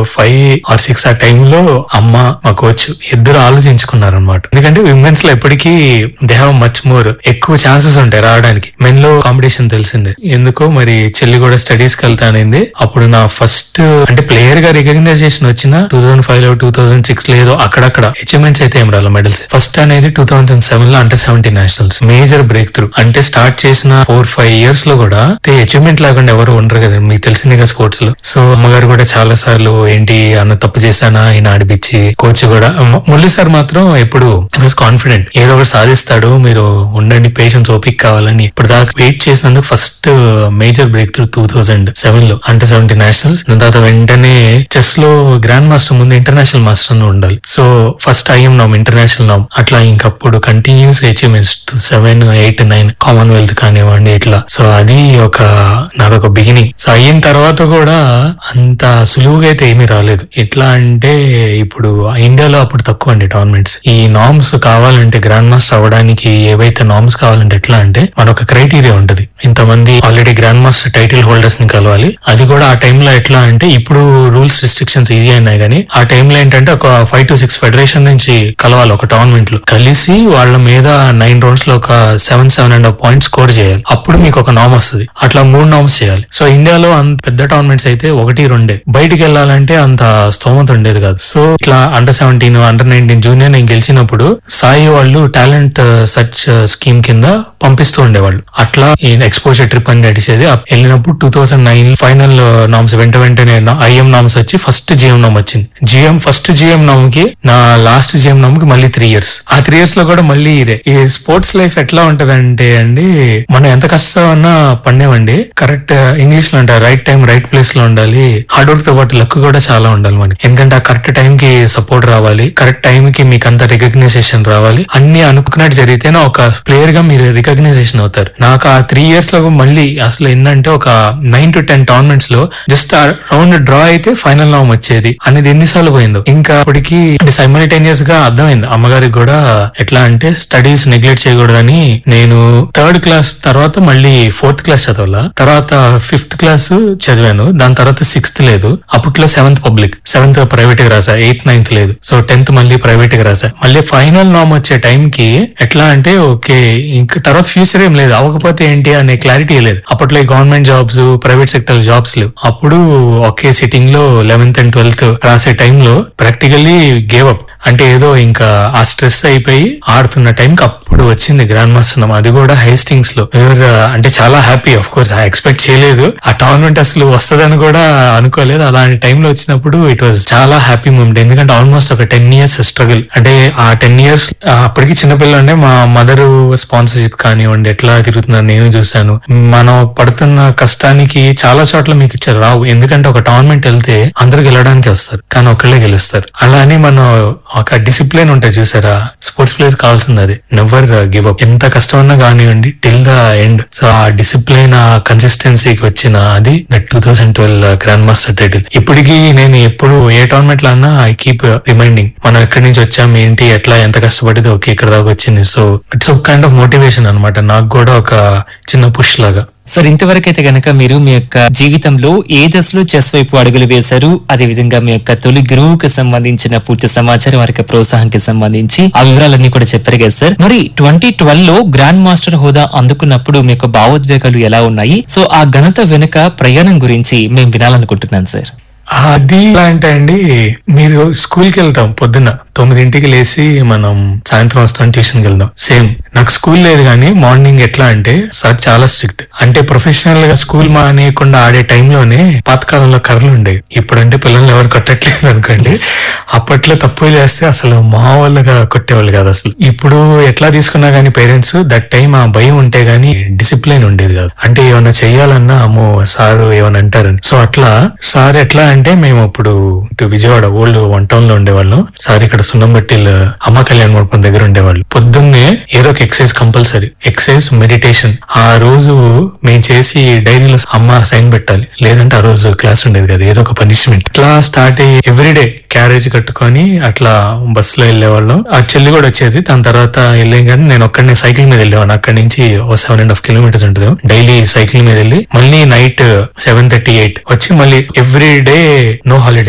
five are six ఆ టైంలో అమ్మ మా కోచ్ ఇద్దరు ఆలోచించుకున్నారు అనమాట ఎందుకంటే విమెన్స్ లో ఎప్పటికీ దే హావ్ మచ్ మోర్ ఎక్కువ ఛాన్సెస్ ఉంటాయి రావడానికి మెన్ లో కాంపిటీషన్ తెలిసిందే ఎందుకో మరి చెల్లి కూడా స్టడీస్ కి వెళ్తానింది అప్పుడు నా ఫస్ట్ అంటే ప్లేయర్ గా రికగ్నైజేషన్ వచ్చిన టూ థౌసండ్ ఫైవ్ లో టూ థౌసండ్ సిక్స్ లో ఏదో అక్కడక్కడ అచీవ్మెంట్స్ అయితే ఏం రాలి మెడల్స్ ఫస్ట్ అనేది టూ థౌసండ్ సెవెన్ లో అంటే seventy nationals major breakthrough అంటే స్టార్ట్ చేసిన ఫోర్ ఫైవ్ ఇయర్స్ లో కూడా అచీవ్మెంట్ లేకుండా ఎవరు ఉండరు కదా మీకు తెలిసిందే కదా స్పోర్ట్స్ లో సో అమ్మగారు కూడా చాలా సార్లు ఏంటి అన్న తప్పు చేశానా ఆయన ఆడిపించి కోచ్ కూడా మ- మురళి సార్ మాత్రం ఎప్పుడు కాన్ఫిడెంట్ ఏదో ఒకటి సాధిస్తాడు మీరు ఉండండి పేషెన్స్ ఓపిక కావాలని ఇప్పుడు దాకా వెయిట్ చేసినందుకు first major break through two thousand seven లో అంటే సెవెంటీ నేషనల్స్ దాని తర్వాత వెంటనే చెస్ లో గ్రాండ్ మాస్టర్ ముందు ఇంటర్నేషనల్ మాస్టర్ అని ఉండాలి సో ఫస్ట్ ఐఎం నామ్ ఇంటర్నేషనల్ నామ్ అట్లా ఇంకప్పుడు continuous achievements seven eight nine Commonwealth కానివ్వండి ఇట్లా సో అది ఒక నాదొక బిగినింగ్ సో అయిన తర్వాత కూడా అంత సులువుగా అయితే ఏమీ రాలేదు ఎట్లా అంటే ఇప్పుడు ఇండియాలో అప్పుడు తక్కువ అండి టోర్నమెంట్స్ ఈ నామ్స్ కావాలంటే గ్రాండ్ మాస్టర్ అవ్వడానికి ఏవైతే నామ్స్ కావాలంటే ఎట్లా అంటే మన ఒక క్రైటీరియా ఉంటది ఇంతమంది already grand master title holders ని కలవాలి అది కూడా ఆ టైంలో ఎట్లా అంటే ఇప్పుడు రూల్స్ రిస్ట్రిక్షన్స్ ఈజీ అయినాయి కానీ ఆ టైంలో ఏంటంటే ఒక ఫైవ్ టు సిక్స్ ఫెడరేషన్ నుంచి కలవాలి ఒక టోర్నమెంట్ లో కలిసి వాళ్ళ మీద నైన్ రౌండ్స్ లో ఒక seven seven and point score చేయాలి అప్పుడు మీకు ఒక నామ్ వస్తుంది అట్లా మూడు నామ్స్ చేయాలి సో ఇండియాలో అంత పెద్ద టోర్నమెంట్స్ అయితే ఒకటి రెండే బయటికి వెళ్ళాలంటే అంత స్తోమత ఉండేది కాదు సో ఇట్లా under seventeen under nineteen junior నేను గెలిచినప్పుడు సాయి వాళ్ళు టాలెంట్ సర్చ్ స్కీమ్ కింద పంపిస్తూ ఉండేవాళ్ళు అట్లా ఎక్స్పోజర్ ట్రిప్ అని నడిచేది అప్ వెళ్ళినప్పుడు two thousand nine final norms వెంట వెంటనే ఐఎం నామ్స్ వచ్చి ఫస్ట్ జిఎం నామ్ వచ్చింది జిఎం ఫస్ట్ జిఎం నామ్ కి నా లాస్ట్ జిఎం నామ్ కి మళ్ళీ త్రీ ఇయర్స్ ఆ త్రీ ఇయర్స్ లో కూడా మళ్ళీ ఇదే ఈ స్పోర్ట్స్ లైఫ్ ఎట్లా ఉంటదంటే అండి మనం ఎంత కష్టం అన్నా పండేవండి కరెక్ట్ ఇంగ్లీష్ లో అంటారు రైట్ టైం రైట్ ప్లేస్ లో ఉండాలి హార్డ్ వర్క్ తో పాటు లక్ కూడా చాలా ఉండాలి మనకి ఎందుకంటే ఆ కరెక్ట్ టైం కి సపోర్ట్ రావాలి కరెక్ట్ టైం కి మీకు అంత రికగ్నైజేషన్ రావాలి అన్ని అనుకున్నట్టు జరిగితేనే ఒక ప్లేయర్ గా మీరు రికగ్నైజేషన్ అవుతారు నాకు ఆ త్రీ ఇయర్స్ లో మళ్ళీ అసలు ఏంటంటే ఒక నైన్ టు టెన్ టోర్నమెంట్స్ లో జస్ట్ ఆ రౌండ్ డ్రా అయితే ఫైనల్ నామ్ వచ్చేది అనేది ఎన్నిసార్లు పోయిందో ఇంకా అప్పటికి సైమల్టేనియస్ గా అర్థమైంది అమ్మగారికి కూడా ఎట్లా అంటే స్టడీస్ నెగ్లెక్ట్ చేయకూడదని నేను థర్డ్ క్లాస్ తర్వాత మళ్ళీ ఫోర్త్ క్లాస్ చదవాలా తర్వాత ఫిఫ్త్ క్లాస్ చదివాను దాని తర్వాత సిక్స్త్ లేదు అప్పట్లో సెవెంత్ పబ్లిక్ సెవెంత్ ప్రైవేట్ గా రాసా ఎయిత్ నైన్త్ లేదు సో టెన్త్ మళ్ళీ ప్రైవేట్ గా రాసా మళ్ళీ ఫైనల్ నామ్ వచ్చే టైం కి ఎట్లా అంటే ఓకే ఇంకా తర్వాత ఫ్యూచర్ ఏం లేదు అవ్వకపోతే ఏంటి అనే క్లారిటీ లేదు అప్పట్లో ఈ government jobs private sector jobs లేవు అప్పుడు ఒకే సిట్టింగ్ లో లెవెన్త్ అండ్ ట్వెల్త్ రాసే టైంలో ప్రాక్టికల్లీ గేవ్ అప్ అంటే ఏదో ఇంకా ఆ స్ట్రెస్ అయిపోయి ఆడుతున్న టైంకి అప్పుడు వచ్చింది గ్రాండ్ మాస్టర్ నామ్ అది కూడా హైస్టింగ్స్ లో We were, uh, అంటే చాలా హ్యాపీ ఆఫ్ కోర్స్ ఎక్స్పెక్ట్ చేయలేదు ఆ టోర్నమెంట్ అసలు వస్తుందని కూడా అనుకోలేదు అలాంటి టైంలో వచ్చినప్పుడు ఇట్ వాజ్ చాలా హ్యాపీ మూమెంట్ ఎందుకంటే ఆల్మోస్ట్ ఒక టెన్ ఇయర్స్ స్ట్రగుల్ అంటే ఆ టెన్ ఇయర్స్ అప్పటికి చిన్నపిల్ల అంటే మా మదర్ స్పాన్సర్షిప్ కానివ్వండి ఎట్లా తిరుగుతున్నారు నేను చూశాను మనం పడుతున్న కష్టానికి చాలా చోట్ల మీకు ఇచ్చారు రావు ఎందుకంటే ఒక టోర్నమెంట్ వెళ్తే అందరు గెలవడానికి వస్తారు కానీ ఒకళ్ళే గెలుస్తారు అలా అని మనం ఒక డిసిప్లిన్ ఉంటుంది చూసారా స్పోర్ట్స్ ప్లేస్ కావాల్సింది అది నెవర్ గివ్ అప్ ఎంత కష్టం అన్నా కానివ్వండి టిల్ ద ఎండ్ సో ఆ డిసిప్లిన్ ఆ కన్సిస్టెన్సీకి వచ్చిన అది that two thousand twelve grand master title ఇప్పటికీ నేను ఎప్పుడు ఏ టోర్నమెంట్ లో అన్నా ఐ కీప్ రిమైండింగ్ మనం ఎక్కడి నుంచి వచ్చాం ఏంటి ఎట్లా ఎంత కష్టపడితే ఓకే ఇక్కడ దాకా వచ్చింది సో ఇట్స్ ఒక కైండ్ ఆఫ్ మోటివేషన్ అనమాట నాకు కూడా ఒక చిన్న పుష్ లాగా సార్ ఇంతవరకైతే గనక మీరు మీ యొక్క జీవితంలో ఏ దశలో చెస్ వైపు అడుగులు వేశారు అదే విధంగా మీ యొక్క తొలి గురువుకు సంబంధించిన పూర్తి సమాచారం వారి యొక్క ప్రోత్సాహానికి సంబంధించి ఆ వివరాలన్నీ కూడా చెప్పారు కదా సార్ మరి ట్వంటీ ట్వెల్వ్ లో గ్రాండ్ మాస్టర్ హోదా అందుకున్నప్పుడు మీ యొక్క భావోద్వేగాలు ఎలా ఉన్నాయి సో ఆ ఘనత వెనుక ప్రయాణం గురించి మేము వినాలనుకుంటున్నాం సార్ అది ఎలా అంటే అండి మీరు స్కూల్ కి వెళ్తాం పొద్దున్న తొమ్మిదింటికి లేసి మనం సాయంత్రం వస్తాం ట్యూషన్ కి వెళ్దాం సేమ్ నాకు స్కూల్ లేదు కానీ మార్నింగ్ ఎట్లా అంటే సార్ చాలా స్ట్రిక్ట్ అంటే ప్రొఫెషనల్ గా స్కూల్ మానేయకుండా ఆడే టైంలోనే పాతకాలంలో కర్రలు ఉండేవి ఇప్పుడంటే పిల్లల్ని ఎవరు కొట్టట్లేదు అనుకోండి అప్పట్లో తప్పులు చేస్తే అసలు మామూలుగా కొట్టేవాళ్ళు కాదు అసలు ఇప్పుడు ఎట్లా తీసుకున్నా గానీ పేరెంట్స్ దట్ టైం ఆ భయం ఉంటే గానీ డిసిప్లిన్ ఉండేది కాదు అంటే ఏమైనా చెయ్యాలన్నా అమ్మో సార్ ఏమైనా అంటారని సో అట్లా సార్ ఎట్లా అంటే మేము అప్పుడు ఇటు విజయవాడ ఓల్డ్ వన్ టౌన్ లో ఉండేవాళ్ళం సార్ ఇక్కడ సున్నంబట్టిల్ అమ్మ కళ్యాణ్ మండపం దగ్గర ఉండేవాళ్ళు పొద్దున్నే ఏదో ఒక ఎక్సైజ్ కంపల్సరీ ఎక్సైజ్ మెడిటేషన్ ఆ రోజు మేము చేసి డైరీలో అమ్మ సైన్ పెట్టాలి లేదంటే ఆ రోజు క్లాస్ ఉండేది కదా ఏదో ఒక పనిష్మెంట్ ఇట్లా స్టార్ట్ అయ్యి ఎవ్రీడే క్యారేజ్ కట్టుకొని అట్లా బస్ లో వెళ్ళేవాళ్ళం ఆ చెల్లి కూడా వచ్చేది దాని తర్వాత వెళ్ళాం కానీ నేను ఒక్కడిని సైకిల్ మీద వెళ్ళేవాను అక్కడి నుంచి ఓ సెవెన్ అండ్ హాఫ్ కిలోమీటర్స్ ఉంటుంది డైలీ సైకిల్ మీద వెళ్ళి మళ్ళీ నైట్ సెవెన్ థర్టీ ఎయిట్ వచ్చి మళ్ళీ ఎవ్రీ డే నో హాలిడే